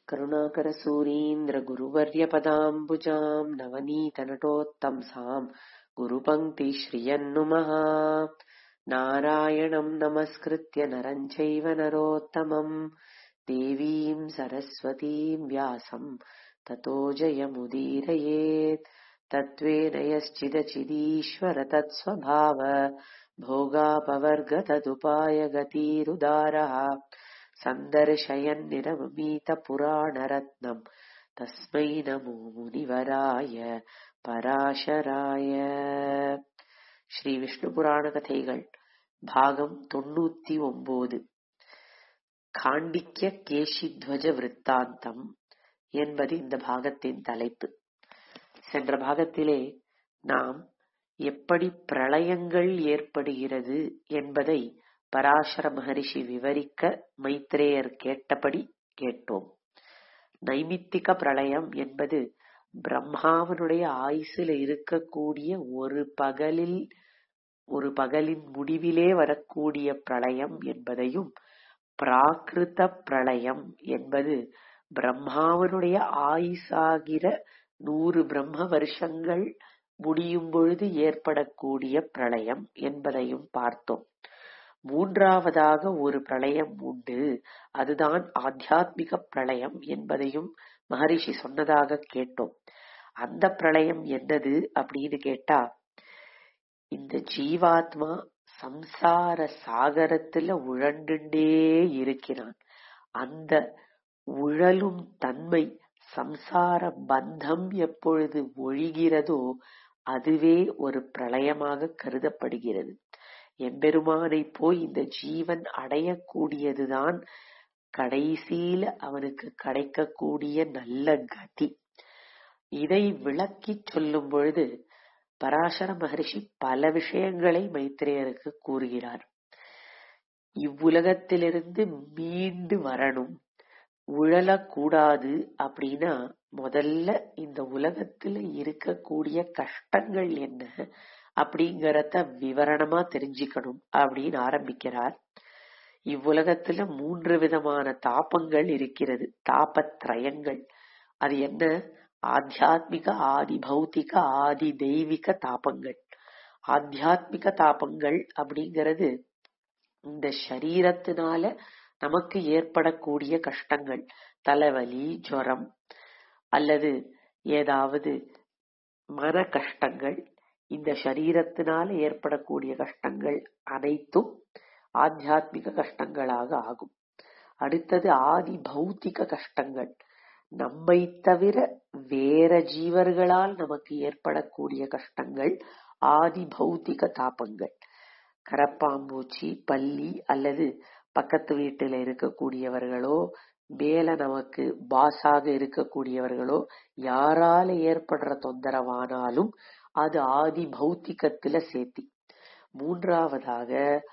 करुणाकरसूरीन्द्रगुरुवर्यपदाम्बुजाम् नवनीतनटोत्तंसाम् गुरुपङ्क्तिश्रियन्नुमः नारायणम् नमस्कृत्य नरम् चैव नरोत्तमम् देवीम् सरस्वतीम् व्यासम् ततो जयमुदीरयेत् तत्त्वेन यश्चिदचिदीश्वर तत्स्वभाव भोगापवर्गतदुपाय गतिरुदारः सन्दर्शयन्निरमीतपुराणरत्नम् तस्मै नमो முனிவராய பராசராய ஸ்ரீ விஷ்ணு புராண கதைகள் பாகம் தொண்ணூத்தி ஒன்பது காண்டிக்ய கேசித்வஜ விற்த்தாந்தம் என்பது இந்த பாகத்தின் தலைப்பு சென்ற பாகத்திலே நாம் எப்படி பிரளயங்கள் ஏற்படுகிறது என்பதை பராசர மகரிஷி விவரிக்க மைத்ரேயர் கேட்டபடி கேட்டோம் நைமித்திக பிரளயம் என்பது பிரம்மாவனுடைய ஆயுசில் இருக்கக்கூடிய ஒரு பகலில் ஒரு பகலின் முடிவிலே வரக்கூடிய பிரளயம் என்பதையும் பிராகிருத பிரளயம் என்பது பிரம்மாவனுடைய ஆயுசாகிற நூறு பிரம்ம வருஷங்கள் முடியும் பொழுது ஏற்படக்கூடிய பிரளயம் என்பதையும் பார்த்தோம் மூன்றாவதாக ஒரு பிரளயம் உண்டு அதுதான் ஆத்தியாத்மிக பிரளயம் என்பதையும் மகரிஷி சொன்னதாக கேட்டோம் அந்த பிரளயம் என்னது அப்படின்னு கேட்டா இந்த ஜீவாத்மா சம்சார சாகரத்துல உழண்டுண்டே இருக்கிறான் அந்த உழலும் தன்மை சம்சார பந்தம் எப்பொழுது ஒழிகிறதோ அதுவே ஒரு பிரளயமாக கருதப்படுகிறது எம்பெருமானை போய் இந்த ஜீவன் அடையக்கூடியதுதான் கடைசியில அவனுக்கு கிடைக்கக்கூடிய நல்ல கதி இதை விளக்கி சொல்லும் பொழுது பராசர மகரிஷி பல விஷயங்களை மைத்திரேயருக்கு கூறுகிறார் இவ்வுலகத்திலிருந்து மீண்டு வரணும் உழலக்கூடாது அப்படின்னா முதல்ல இந்த உலகத்துல இருக்கக்கூடிய கஷ்டங்கள் என்ன அப்படிங்கறத விவரணமா தெரிஞ்சுக்கணும் அப்படின்னு ஆரம்பிக்கிறார் இவ்வுலகத்துல மூன்று விதமான தாபங்கள் இருக்கிறது தாபத்ரயங்கள் அது என்ன ஆத்தியாத்மிக ஆதி பௌத்திக ஆதி தெய்வீக தாபங்கள் ஆத்தியாத்மிக தாபங்கள் அப்படிங்கிறது இந்த சரீரத்தினால நமக்கு ஏற்படக்கூடிய கஷ்டங்கள் தலைவலி ஜுரம் அல்லது ஏதாவது மன கஷ்டங்கள் இந்த சரீரத்தினால ஏற்படக்கூடிய கஷ்டங்கள் அனைத்தும் ஆத்தியாத்மிக கஷ்டங்களாக ஆகும் அடுத்தது ஆதி பௌத்திக கஷ்டங்கள் நம்மை தவிர வேற ஜீவர்களால் நமக்கு ஏற்படக்கூடிய கஷ்டங்கள் ஆதி பௌத்திக தாபங்கள் கரப்பாம்பூச்சி பல்லி அல்லது பக்கத்து வீட்டில் இருக்கக்கூடியவர்களோ மேல நமக்கு பாஸாக இருக்கக்கூடியவர்களோ யாரால ஏற்படுற தொந்தரவானாலும் அது ஆதி பௌத்திகத்துல சேர்த்தி மூன்றாவதாக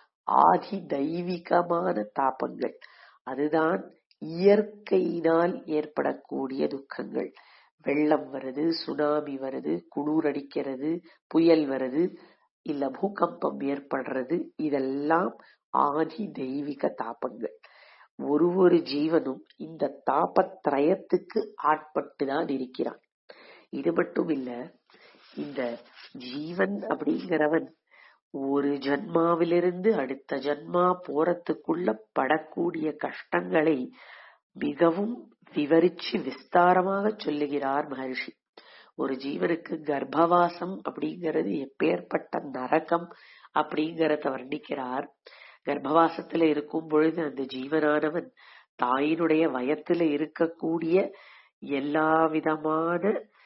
ஆதி தெய்வீகமான தாபங்கள் அதுதான் இயற்கையினால் ஏற்படக்கூடிய துக்கங்கள் வெள்ளம் வருது சுனாமி வருது குளிர் அடிக்கிறது புயல் வருது இல்ல பூகம்பம் ஏற்படுறது இதெல்லாம் ஆதி தெய்வீக தாபங்கள் ஒரு ஒரு ஜீவனும் இந்த தாபத்திரயத்துக்கு ஆட்பட்டுதான் இருக்கிறான் இது மட்டும் இல்ல இந்த ஜீவன் அப்படிங்கிறவன் ஒரு ஜன்மாவிலிருந்து அடுத்த ஜன்மா போறதுக்குள்ள படக்கூடிய கஷ்டங்களை மிகவும் விவரிச்சு விஸ்தாரமாக சொல்லுகிறார் மகர்ஷி ஒரு ஜீவனுக்கு கர்ப்பவாசம் அப்படிங்கிறது எப்பேற்பட்ட நரகம் அப்படிங்கறத வர்ணிக்கிறார் கர்ப்பவாசத்துல இருக்கும் பொழுது அந்த ஜீவனானவன் தாயினுடைய வயத்துல இருக்கக்கூடிய எல்லா விதமான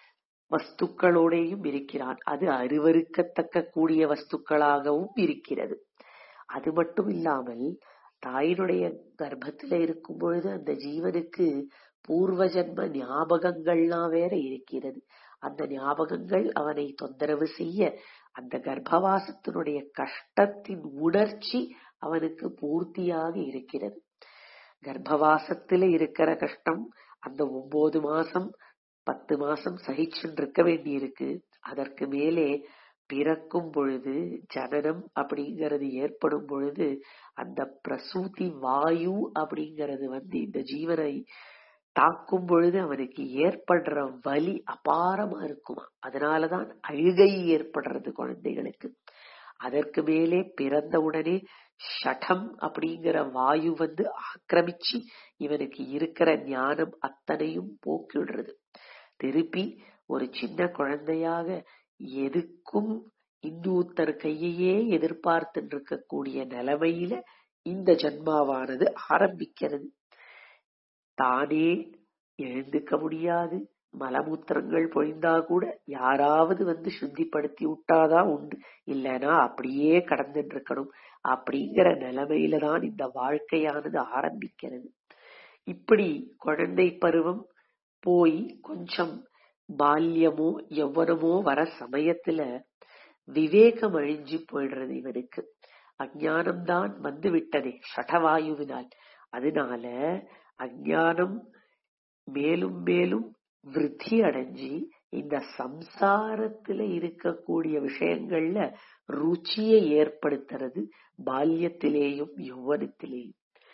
வஸ்துக்களோடையும் இருக்கிறான் அது அருவருக்கத்தக்க கூடிய வஸ்துக்களாகவும் இருக்கிறது அது மட்டும் இல்லாமல் தாயினுடைய கர்ப்பத்துல இருக்கும் பொழுது அந்த ஜீவனுக்கு பூர்வ ஜன்ம ஞாபகங்கள்லாம் வேற இருக்கிறது அந்த ஞாபகங்கள் அவனை தொந்தரவு செய்ய அந்த கர்ப்பவாசத்தினுடைய கஷ்டத்தின் உணர்ச்சி அவனுக்கு பூர்த்தியாக இருக்கிறது கர்ப்பவாசத்துல இருக்கிற கஷ்டம் அந்த ஒன்பது மாசம் பத்து மாசம் சகிச்சுன்னு இருக்க வேண்டி இருக்கு அதற்கு மேலே பிறக்கும் பொழுது ஜனனம் அப்படிங்கிறது ஏற்படும் பொழுது அந்த பிரசூதி வாயு அப்படிங்கிறது வந்து இந்த ஜீவனை தாக்கும் பொழுது அவனுக்கு ஏற்படுற வலி அபாரமா இருக்குமா அதனாலதான் அழுகை ஏற்படுறது குழந்தைகளுக்கு அதற்கு மேலே பிறந்த உடனே ஷடம் அப்படிங்கிற வாயு வந்து ஆக்கிரமிச்சு இவனுக்கு இருக்கிற ஞானம் அத்தனையும் போக்கிடுறது திருப்பி ஒரு சின்ன குழந்தையாக எதுக்கும் இன்னொருத்தர் கையையே எதிர்பார்த்துட்டு இருக்கக்கூடிய நிலைமையில இந்த ஜன்மாவானது ஆரம்பிக்கிறது தானே எழுந்துக்க முடியாது மலமூத்திரங்கள் பொழிந்தா கூட யாராவது வந்து சுத்திப்படுத்தி விட்டாதான் உண்டு இல்லைன்னா அப்படியே கடந்துட்டு இருக்கணும் அப்படிங்கிற நிலைமையில தான் இந்த வாழ்க்கையானது ஆரம்பிக்கிறது இப்படி குழந்தை பருவம் போய் கொஞ்சம் பால்யமோ எவ்வளவோ வர சமயத்துல விவேகம் அழிஞ்சு போயிடுறது இவனுக்கு அஞ்ஞானம்தான் வந்து விட்டதே ஷடவாயுவினால் அதனால அஞ்ஞானம் மேலும் மேலும் விருத்தி அடைஞ்சு இந்த சம்சாரத்துல இருக்கக்கூடிய விஷயங்கள்ல ருச்சியை ஏற்படுத்துறது பால்யத்திலேயும் யௌவனத்திலேயும்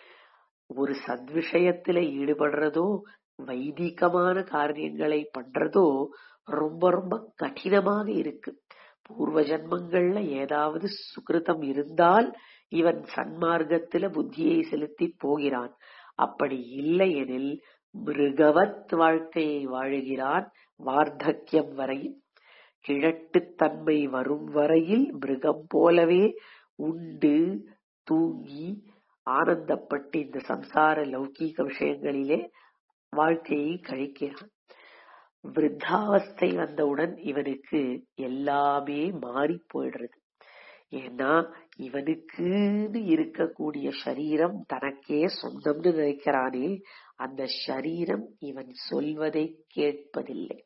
ஒரு சத்விஷயத்துல ஈடுபடுறதோ வைதிகமான காரியங்களை பண்றதோ ரொம்ப ரொம்ப கடினமாக இருக்கு பூர்வ ஜன்மங்கள்ல ஏதாவது சுகிருதம் இருந்தால் இவன் சன்மார்க்கத்துல புத்தியை செலுத்தி போகிறான் அப்படி இல்லை எனில் மிருகவத் வாழ்க்கையை வாழுகிறான் வார்த்தக்கியம் வரையில் கிழட்டுத்தன்மை வரும் வரையில் மிருகம் போலவே உண்டு தூங்கி ஆனந்தப்பட்டு இந்த சம்சார லௌகீக விஷயங்களிலே வாழ்க்கையை கழிக்கிறான் விருத்தாவஸ்தை வந்தவுடன் இவனுக்கு எல்லாமே மாறி போயிடுறது ஏன்னா இவனுக்குன்னு இருக்கக்கூடிய சரீரம் தனக்கே சொந்தம்னு நினைக்கிறானே அந்த சரீரம் இவன் சொல்வதை கேட்பதில்லை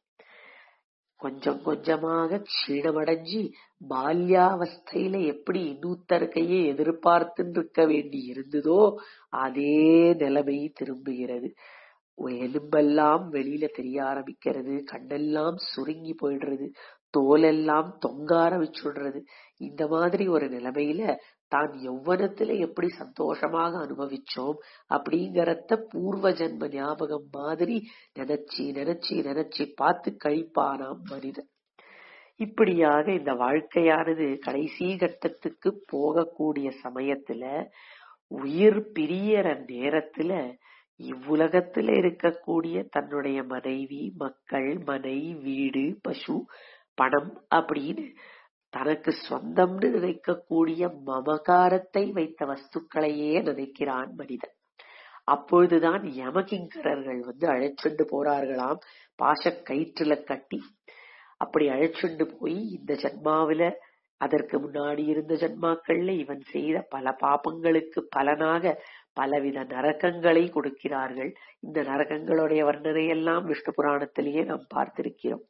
கொஞ்சம் கொஞ்சமாக க்ஷீணமடைஞ்சு பால்யாவஸ்தையில எப்படி இன்னூத்தர் கையை எதிர்பார்த்துன்னு இருக்க வேண்டி இருந்ததோ அதே நிலைமை திரும்புகிறது எலும்பெல்லாம் வெளியில தெரிய ஆரம்பிக்கிறது கண்ணெல்லாம் சுருங்கி போயிடுறது தோலெல்லாம் தொங்க ஆரம்பிச்சுடுறது இந்த மாதிரி ஒரு நிலைமையில தான் யௌவனத்துல எப்படி சந்தோஷமாக அனுபவிச்சோம் அப்படிங்கறத பூர்வ ஜென்ம ஞாபகம் மாதிரி நினைச்சு நினைச்சு நினைச்சு பார்த்து கழிப்பானாம் மனிதன் இப்படியாக இந்த வாழ்க்கையானது கடைசி கட்டத்துக்கு போகக்கூடிய சமயத்துல உயிர் பிரியற நேரத்துல இவ்வுலகத்துல இருக்கக்கூடிய தன்னுடைய மனைவி மக்கள் மனை வீடு பசு பணம் அப்படின்னு தனக்கு சொந்தம்னு நினைக்கக்கூடிய மமகாரத்தை வைத்த வஸ்துக்களையே நினைக்கிறான் மனிதன் அப்பொழுதுதான் யமகிங்கரர்கள் வந்து அழைச்சுண்டு போறார்களாம் பாச கயிற்றுல கட்டி அப்படி அழைச்சுண்டு போய் இந்த ஜன்மாவில அதற்கு முன்னாடி இருந்த ஜன்மாக்கள்ல இவன் செய்த பல பாபங்களுக்கு பலனாக பலவித நரகங்களை கொடுக்கிறார்கள் இந்த நரகங்களுடைய வர்ணனை எல்லாம் விஷ்ணு புராணத்திலேயே நாம் பார்த்திருக்கிறோம்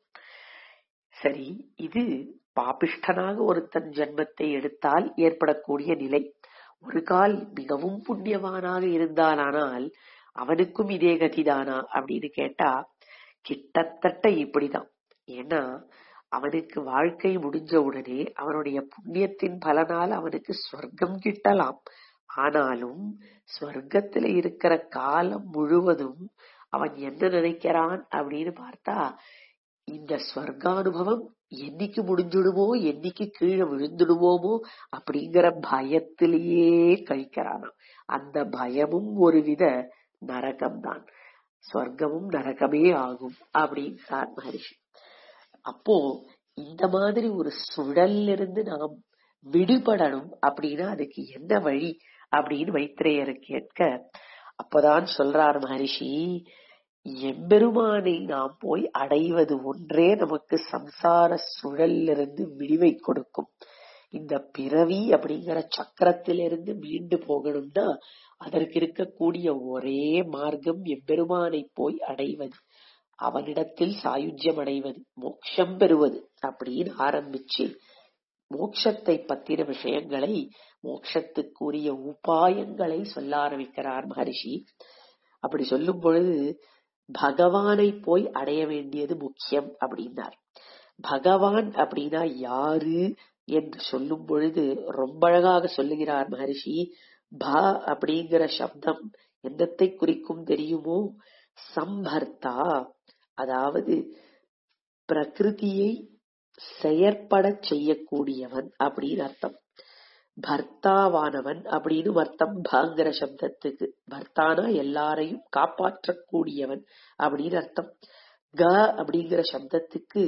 சரி இது பாபிஷ்டனாக ஒருத்தன் ஜென்மத்தை எடுத்தால் ஏற்படக்கூடிய நிலை ஒரு கால் மிகவும் புண்ணியவானாக இருந்தாலானால் அவனுக்கும் இதே கதிதானா அப்படின்னு கேட்டா கிட்டத்தட்ட இப்படிதான் ஏன்னா அவனுக்கு வாழ்க்கை முடிஞ்ச உடனே அவனுடைய புண்ணியத்தின் பலனால் அவனுக்கு ஸ்வர்க்கம் கிட்டலாம் ஆனாலும் ஸ்வர்க்கத்துல இருக்கிற காலம் முழுவதும் அவன் என்ன நினைக்கிறான் அப்படின்னு பார்த்தா இந்த ஸ்வர்கானுபவம் என்னைக்கு முடிஞ்சுடுமோ என்னைக்கு கீழே விழுந்துடுவோமோ அப்படிங்கிற பயத்திலேயே கழிக்கிறானாம் அந்த பயமும் ஒருவித நரகம்தான் ஸ்வர்க்கமும் நரகமே ஆகும் அப்படிங்கிறார் மகரிஷி அப்போ இந்த மாதிரி ஒரு சுழல்ல இருந்து நாம் விடுபடணும் அப்படின்னா அதுக்கு என்ன வழி அப்படின்னு மைத்ரேயர் கேட்க அப்பதான் சொல்றார் மகரிஷி எம்பெருமானை நாம் போய் அடைவது ஒன்றே நமக்கு சம்சார சுழலிலிருந்து விடிவை கொடுக்கும் இந்த பிறவி அப்படிங்கிற சக்கரத்திலிருந்து மீண்டு போகணும்னா அதற்கு இருக்கக்கூடிய ஒரே மார்க்கம் எம்பெருமானை போய் அடைவது அவனிடத்தில் சாயுஜ்யம் அடைவது மோட்சம் பெறுவது அப்படின்னு ஆரம்பிச்சு மோட்சத்தை பத்தின விஷயங்களை மோட்சத்துக்குரிய உபாயங்களை சொல்ல ஆரம்பிக்கிறார் மகரிஷி அப்படி சொல்லும் பொழுது பகவானை போய் அடைய வேண்டியது முக்கியம் அப்படின்னார் பகவான் அப்படின்னா யாரு என்று சொல்லும் பொழுது ரொம்ப அழகாக சொல்லுகிறார் மகரிஷி ப அப்படிங்கிற சப்தம் என்னத்தை குறிக்கும் தெரியுமோ சம்பர்த்தா அதாவது பிரகிருதியை செயற்படச் செய்யக்கூடியவன் அப்படின்னு அர்த்தம் பர்த்தாவானவன் அப்படின்னு அர்த்தம் பாங்கிற சப்தத்துக்கு பர்த்தானா எல்லாரையும் காப்பாற்றக்கூடியவன் அப்படின்னு அர்த்தம் க அப்படிங்கிற சப்தத்துக்கு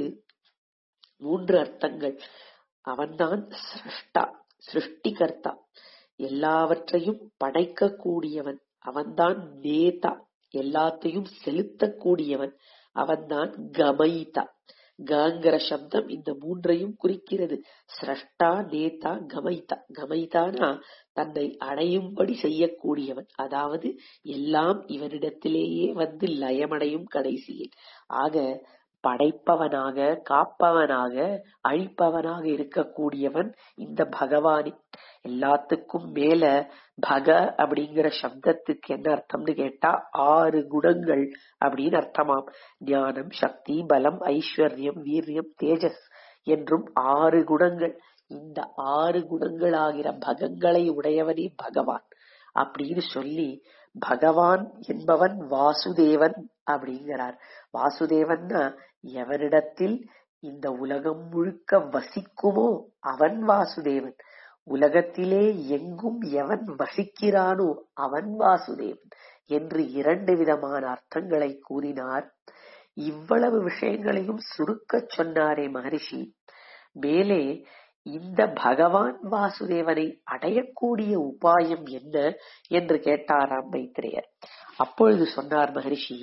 மூன்று அர்த்தங்கள் அவன்தான் சிருஷ்டா சிருஷ்டிகர்த்தா எல்லாவற்றையும் படைக்கக்கூடியவன் அவன்தான் நேதா எல்லாத்தையும் செலுத்தக்கூடியவன் அவன்தான் கமைதா கங்கிற சப்தம் இந்த மூன்றையும் குறிக்கிறது சிரஷ்டா நேதா கமைதா கமைதானா தன்னை அடையும்படி செய்யக்கூடியவன் அதாவது எல்லாம் இவனிடத்திலேயே வந்து லயமடையும் கடைசியில் ஆக படைப்பவனாக காப்பவனாக அழிப்பவனாக இருக்கக்கூடியவன் இந்த பகவானி எல்லாத்துக்கும் மேல பக அப்படிங்கிற சப்தத்துக்கு என்ன அர்த்தம்னு கேட்டா ஆறு குணங்கள் அப்படின்னு அர்த்தமாம் ஞானம் சக்தி பலம் ஐஸ்வர்யம் வீரியம் தேஜஸ் என்றும் ஆறு குணங்கள் இந்த ஆறு குணங்களாகிற பகங்களை உடையவனே பகவான் அப்படின்னு சொல்லி பகவான் என்பவன் வாசுதேவன் அப்படிங்கிறார் வாசுதேவன்னா எவனிடத்தில் இந்த உலகம் முழுக்க வசிக்குமோ அவன் வாசுதேவன் உலகத்திலே எங்கும் எவன் வசிக்கிறானோ அவன் வாசுதேவன் என்று இரண்டு விதமான அர்த்தங்களை கூறினார் இவ்வளவு விஷயங்களையும் சுருக்கச் சொன்னாரே மகரிஷி மேலே இந்த பகவான் வாசுதேவனை அடையக்கூடிய உபாயம் என்ன என்று கேட்டாராம் மைத்திரேயர் அப்பொழுது சொன்னார் மகரிஷி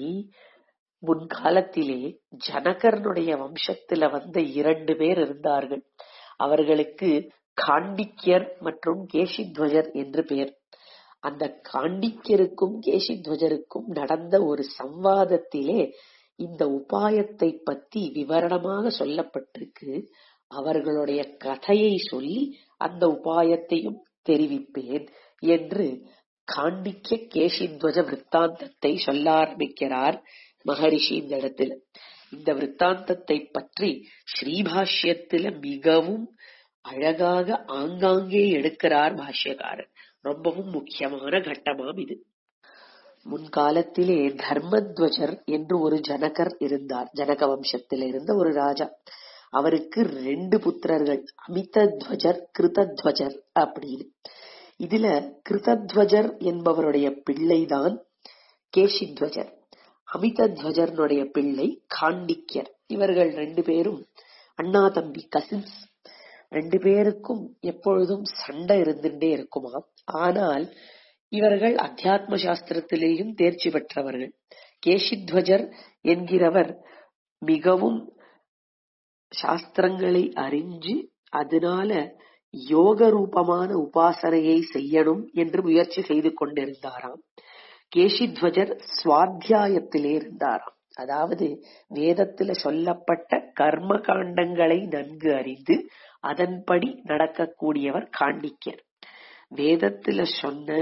முன்காலத்திலே ஜனகரனுடைய வம்சத்துல வந்த இரண்டு பேர் இருந்தார்கள் அவர்களுக்கு காண்டிக்யர் மற்றும் கேசித்வஜர் என்று பெயர் அந்த காண்டிக்யருக்கும் கேசித்வஜருக்கும் நடந்த ஒரு சம்வாதத்திலே இந்த உபாயத்தை பத்தி விவரணமாக சொல்லப்பட்டிருக்கு அவர்களுடைய கதையை சொல்லி அந்த உபாயத்தையும் தெரிவிப்பேன் என்று காண்டிக்க கேசித்வஜ விற்த்தாந்தத்தை சொல்ல ஆரம்பிக்கிறார் மகரிஷி இந்த இடத்துல இந்த விற்த்தாந்தத்தை பற்றி ஸ்ரீபாஷ்யத்துல மிகவும் அழகாக ஆங்காங்கே எடுக்கிறார் பாஷ்யக்காரர் ரொம்பவும் முக்கியமான கட்டமாம் இது முன்காலத்திலே தர்மத்வஜர் என்று ஒரு ஜனகர் இருந்தார் ஜனக வம்சத்தில் இருந்த ஒரு ராஜா அவருக்கு ரெண்டு புத்திரர்கள் அமிதத்வஜர் கிருதத்வஜர் அப்படின்னு இதுல கிருதத்வஜர் என்பவருடைய பிள்ளைதான் கேசித்வஜர் அமிதத்வஜர்னுடைய பிள்ளை காண்டிக்யர் இவர்கள் ரெண்டு பேரும் அண்ணா தம்பி கசின்ஸ் ரெண்டு பேருக்கும் எப்பொழுதும் சண்டை இருந்துட்டே இருக்குமா ஆனால் இவர்கள் அத்தியாத்ம சாஸ்திரத்திலேயும் தேர்ச்சி பெற்றவர்கள் கேசித்வஜர் என்கிறவர் மிகவும் சாஸ்திரங்களை அறிஞ்சு அதனால யோக ரூபமான உபாசனையை செய்யணும் என்று முயற்சி செய்து கொண்டிருந்தாராம் கேசித்வஜர் சுவாத்தியாயத்திலே இருந்தாராம் அதாவது வேதத்துல சொல்லப்பட்ட கர்ம காண்டங்களை நன்கு அறிந்து அதன்படி நடக்கக்கூடியவர் காண்டிக்கர் வேதத்துல சொன்ன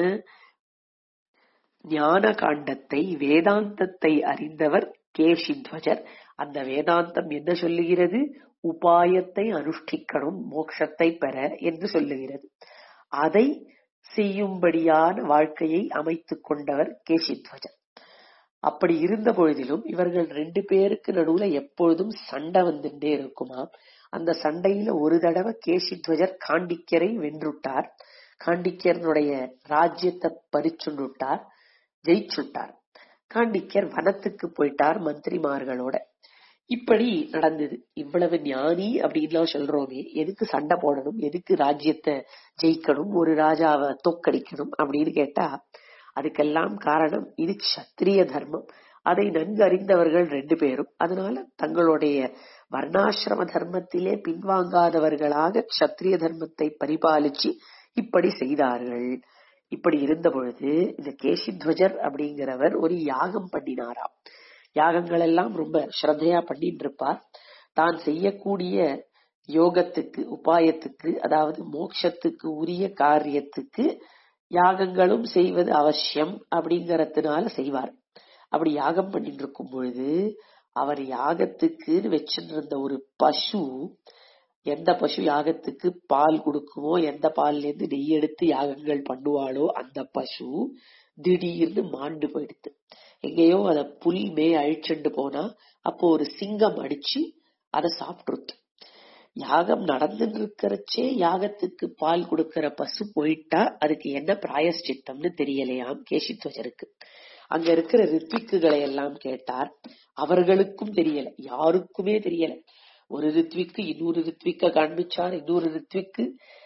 ஞான காண்டத்தை வேதாந்தத்தை அறிந்தவர் கேசித்வஜர் அந்த வேதாந்தம் என்ன சொல்லுகிறது உபாயத்தை அனுஷ்டிக்கணும் மோட்சத்தை பெற என்று சொல்லுகிறது அதை செய்யும்படியான வாழ்க்கையை அமைத்துக் கொண்டவர் கேசித்வஜர் அப்படி இருந்த பொழுதிலும் இவர்கள் ரெண்டு பேருக்கு நடுவுல எப்பொழுதும் சண்டை வந்துட்டே இருக்குமா அந்த சண்டையில ஒரு தடவை கேசித்வஜர் காண்டிக்கரை வென்றுட்டார் காண்டிக்கரனுடைய ராஜ்யத்தை பறிச்சுட்டார் ஜெயிச்சுட்டார் காண்டிக்கர் வனத்துக்கு போயிட்டார் மந்திரிமார்களோட இப்படி நடந்தது இவ்வளவு ஞானி அப்படின்லாம் சொல்றோமே எதுக்கு சண்டை போடணும் எதுக்கு ராஜ்யத்தை ஜெயிக்கணும் ஒரு ராஜாவை தோக்கடிக்கணும் அப்படின்னு கேட்டா அதுக்கெல்லாம் காரணம் இது சத்திரிய தர்மம் அதை நன்கு அறிந்தவர்கள் ரெண்டு பேரும் அதனால தங்களுடைய வர்ணாசிரம தர்மத்திலே பின்வாங்காதவர்களாக சத்திரிய தர்மத்தை பரிபாலிச்சு இப்படி செய்தார்கள் இப்படி இருந்த பொழுது இந்த கேசித்வஜர் அப்படிங்கிறவர் ஒரு யாகம் பண்ணினாராம் யாகங்கள் எல்லாம் ரொம்ப ஸ்ரத்தையா பண்ணிட்டு இருப்பார் தான் செய்யக்கூடிய யோகத்துக்கு உபாயத்துக்கு அதாவது மோட்சத்துக்கு உரிய காரியத்துக்கு யாகங்களும் செய்வது அவசியம் அப்படிங்கறதுனால செய்வார் அப்படி யாகம் பண்ணிட்டு இருக்கும் பொழுது அவர் யாகத்துக்கு வச்சிருந்த ஒரு பசு எந்த பசு யாகத்துக்கு பால் கொடுக்குமோ எந்த பால்ல இருந்து நெய் எடுத்து யாகங்கள் பண்ணுவாளோ அந்த பசு திடீர்னு மாண்டு போயிடுது எங்கேயோ அத புல் மே அழிச்சுண்டு போனா அப்போ ஒரு சிங்கம் அடிச்சு அதை சாப்பிட்டுருத்து யாகம் நடந்துட்டு இருக்கிறச்சே யாகத்துக்கு பால் கொடுக்கிற பசு போயிட்டா அதுக்கு என்ன பிராயஷ்சித்தம்னு தெரியலையாம் கேசித்வஜருக்கு அங்க இருக்கிற ரித்விக்குகளை எல்லாம் கேட்டார் அவர்களுக்கும் தெரியல யாருக்குமே தெரியல ஒரு ரித்விக்கு இன்னொரு ரித்விக்க காண்பிச்சார் இன்னொரு ரித்விக்கு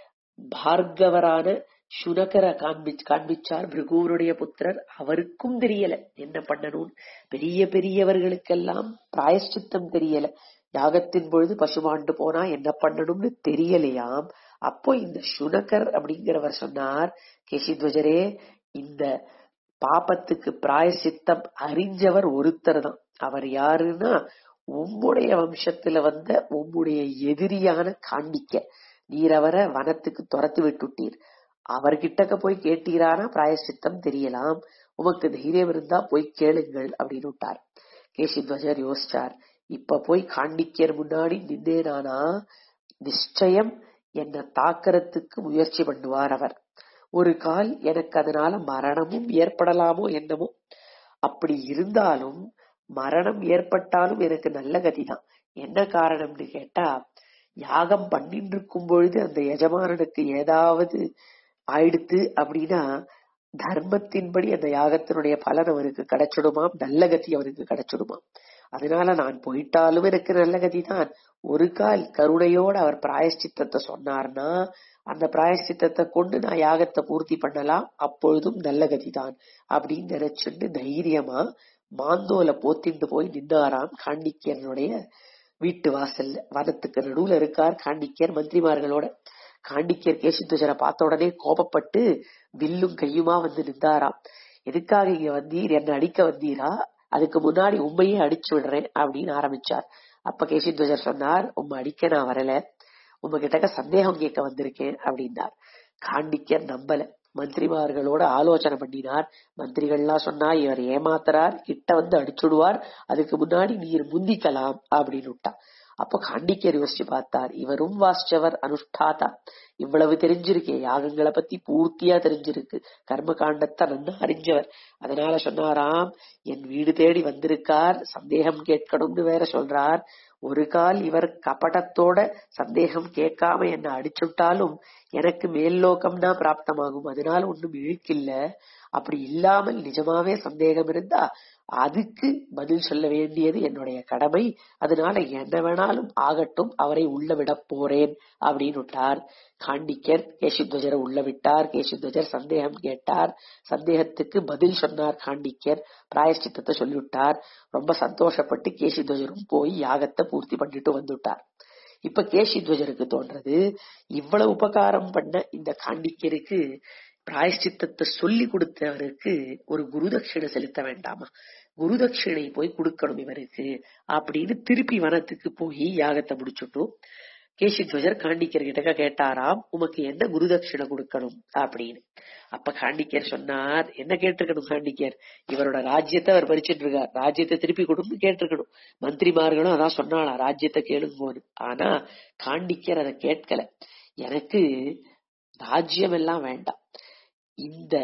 பார்கவரான சுனகர காண்பி காண்பிச்சார் பிருகுவனுடைய புத்திரர் அவருக்கும் தெரியல என்ன பண்ணணும் பெரிய பெரியவர்களுக்கெல்லாம் பிராயஷ்சித்தம் தெரியல யாகத்தின் பொழுது பசுமாண்டு போனா என்ன பண்ணணும்னு தெரியலையாம் அப்போ இந்த சுனகர் அப்படிங்கிறவர் சொன்னார் கேசித்வஜரே இந்த பாபத்துக்கு பிராயசித்தம் அறிஞ்சவர் ஒருத்தர் தான் அவர் யாருன்னா உம்முடைய வம்சத்துல வந்த உம்முடைய எதிரியான காண்பிக்க நீர் அவரை வனத்துக்கு துரத்து விட்டுட்டீர் அவர்கிட்டக்க போய் கேட்டீரானா பிராயசித்தம் தெரியலாம் உமக்கு தைரியம் இருந்தா போய் கேளுங்கள் அப்படின்னு விட்டார் கேசித்வஜர் யோசிச்சார் இப்ப போய் காண்டிக்கர் முன்னாடி நின்றேனானா நிச்சயம் என்ன தாக்கறதுக்கு முயற்சி பண்ணுவார் அவர் ஒரு கால் எனக்கு அதனால மரணமும் ஏற்படலாமோ என்னமோ அப்படி இருந்தாலும் மரணம் ஏற்பட்டாலும் எனக்கு நல்ல கதிதான் என்ன காரணம்னு கேட்டா யாகம் பண்ணிட்டு இருக்கும் பொழுது அந்த எஜமானனுக்கு ஏதாவது ஆயிடுத்து அப்படின்னா தர்மத்தின்படி அந்த யாகத்தினுடைய பலன் அவருக்கு கிடைச்சிடுமாம் நல்ல கதி அவருக்கு கிடைச்சிடுமாம் அதனால நான் போயிட்டாலும் எனக்கு நல்ல கதி தான் ஒரு கால் கருணையோட அவர் பிராயஷ்சித்தத்தை சொன்னார்னா அந்த பிராயஷ்சித்தத்தை கொண்டு நான் யாகத்தை பூர்த்தி பண்ணலாம் அப்பொழுதும் நல்ல கதிதான் அப்படின்னு நினைச்சுட்டு தைரியமா மாந்தோல போத்திண்டு போய் நின்னாராம் காண்டிக்கியனுடைய வீட்டு வாசல்ல வனத்துக்கு நடுவுல இருக்கார் காண்டிக்கியர் மந்திரிமார்களோட காண்டிக்கியர் கேசித்துஜரை பார்த்த உடனே கோபப்பட்டு வில்லும் கையுமா வந்து நின்றாராம் எதுக்காக இங்க வந்தீர் என்ன அடிக்க வந்தீரா அதுக்கு முன்னாடி உண்மையே அடிச்சு விடுறேன் அப்படின்னு ஆரம்பிச்சார் அப்ப கேசித்வஜர் சொன்னார் உண்மை அடிக்க நான் வரல உங்ககிட்ட சந்தேகம் கேட்க வந்திருக்கேன் அப்படின்னார் காண்டிக்கர் நம்பல மந்திரிமார்களோட ஆலோசனை பண்ணினார் மந்திரிகள்லாம் சொன்னா இவர் ஏமாத்துறார் கிட்ட வந்து அடிச்சுடுவார் அதுக்கு முன்னாடி நீர் முந்திக்கலாம் அப்படின்னு விட்டா அப்ப காண்டிக்கர் யோசிச்சு பார்த்தார் இவரும் வாசிச்சவர் அனுஷ்டாதா இவ்வளவு தெரிஞ்சிருக்கே யாகங்களை பத்தி பூர்த்தியா தெரிஞ்சிருக்கு கர்ம காண்டத்தை நன்னா அறிஞ்சவர் அதனால சொன்னாராம் என் வீடு தேடி வந்திருக்கார் சந்தேகம் கேட்கணும்னு வேற சொல்றார் ஒரு கால் இவர் கபடத்தோட சந்தேகம் கேட்காம என்ன அடிச்சுட்டாலும் எனக்கு மேல்லோகம் தான் பிராப்தமாகும் அதனால ஒண்ணும் இழுக்கில்ல அப்படி இல்லாமல் நிஜமாவே சந்தேகம் இருந்தா அதுக்கு பதில் சொல்ல வேண்டியது என்னுடைய கடமை அதனால என்ன வேணாலும் ஆகட்டும் அவரை உள்ள விட போறேன் அப்படின்னு விட்டார் காண்டிக்கர் கேசித்வஜரை உள்ள விட்டார் கேசித்வஜர் சந்தேகம் கேட்டார் சந்தேகத்துக்கு பதில் சொன்னார் காண்டிக்கர் பிராயஷ்சித்தத்தை சொல்லிவிட்டார் ரொம்ப சந்தோஷப்பட்டு கேசித்வஜரும் போய் யாகத்தை பூர்த்தி பண்ணிட்டு வந்துட்டார் இப்ப கேசித்வஜருக்கு தோன்றது இவ்வளவு உபகாரம் பண்ண இந்த காண்டிக்கருக்கு பிராயஷ்சித்தத்தை சொல்லி கொடுத்தவருக்கு ஒரு குருதட்சிணை செலுத்த வேண்டாமா குருதட்சிணை போய் கொடுக்கணும் இவருக்கு அப்படின்னு திருப்பி வனத்துக்கு போய் யாகத்தை முடிச்சுட்டும் கேசித்வஜர் காண்டிக்கர் கிட்ட கேட்டாராம் உமக்கு என்ன குருதட்சிணை கொடுக்கணும் அப்படின்னு அப்ப காண்டிக்கர் சொன்னார் என்ன கேட்டிருக்கணும் காண்டிக்கர் இவரோட ராஜ்யத்தை அவர் பறிச்சிட்டு இருக்கார் ராஜ்யத்தை திருப்பி கொடுன்னு கேட்டிருக்கணும் மந்திரிமார்களும் அதான் சொன்னாளா ராஜ்யத்தை கேளுங்கோன்னு ஆனா காண்டிக்கர் அதை கேட்கல எனக்கு ராஜ்யம் எல்லாம் வேண்டாம் இந்த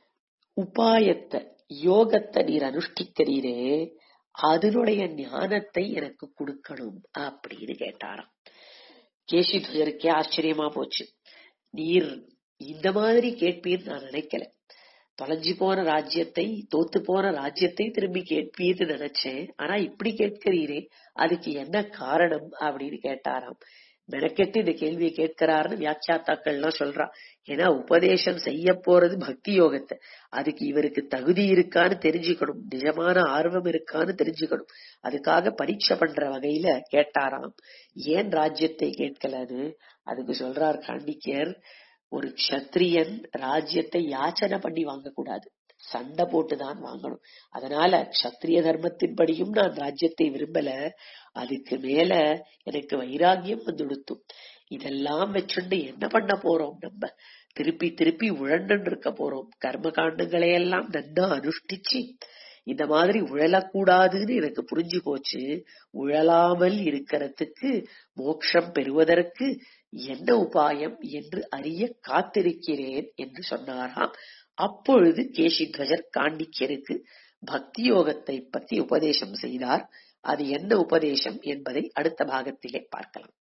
உபாயத்தை யோகத்தை நீர் அனுஷ்டிக்கிறீரே அதனுடைய ஞானத்தை எனக்கு கொடுக்கணும் அப்படின்னு கேட்டாராம் கேசித்வஜருக்கே ஆச்சரியமா போச்சு நீர் இந்த மாதிரி கேட்பீர்னு நான் நினைக்கல தொலைஞ்சு போன ராஜ்யத்தை தோத்து போன ராஜ்யத்தை திரும்பி கேட்பீர்னு நினைச்சேன் ஆனா இப்படி கேட்கிறீரே அதுக்கு என்ன காரணம் அப்படின்னு கேட்டாராம் மெனக்கெட்டு இந்த கேள்வியை கேட்கிறாருன்னு வியாக்கியாத்தாக்கள்லாம் சொல்றா ஏன்னா உபதேசம் செய்ய போறது பக்தி யோகத்தை அதுக்கு இவருக்கு தகுதி இருக்கான்னு தெரிஞ்சுக்கணும் நிஜமான ஆர்வம் இருக்கான்னு தெரிஞ்சுக்கணும் அதுக்காக பரீட்சை பண்ற வகையில கேட்டாராம் ஏன் ராஜ்யத்தை கேட்கலன்னு அதுக்கு சொல்றார் காண்டிக்கர் ஒரு க்ஷத்ரியன் ராஜ்யத்தை யாச்சனை பண்ணி வாங்கக்கூடாது சண்டை போட்டுதான் வாங்கணும் அதனால க்ஷத்ரிய தர்மத்தின்படியும் நான் ராஜ்யத்தை விரும்பல அதுக்கு மேல எனக்கு வைராகியம் வந்துடுத்தும் இதெல்லாம் வச்சுண்டு என்ன பண்ண போறோம் நம்ம திருப்பி திருப்பி உழண்டு இருக்க போறோம் கர்ம காண்டங்களை எல்லாம் நன்னா அனுஷ்டிச்சு இந்த மாதிரி உழலக்கூடாதுன்னு எனக்கு புரிஞ்சு போச்சு உழலாமல் இருக்கிறதுக்கு மோட்சம் பெறுவதற்கு என்ன உபாயம் என்று அறிய காத்திருக்கிறேன் என்று சொன்னாராம் அப்பொழுது கேசித்வஜர் காண்டிக்கருக்கு பக்தி யோகத்தை பற்றி உபதேசம் செய்தார் அது என்ன உபதேசம் என்பதை அடுத்த பாகத்திலே பார்க்கலாம்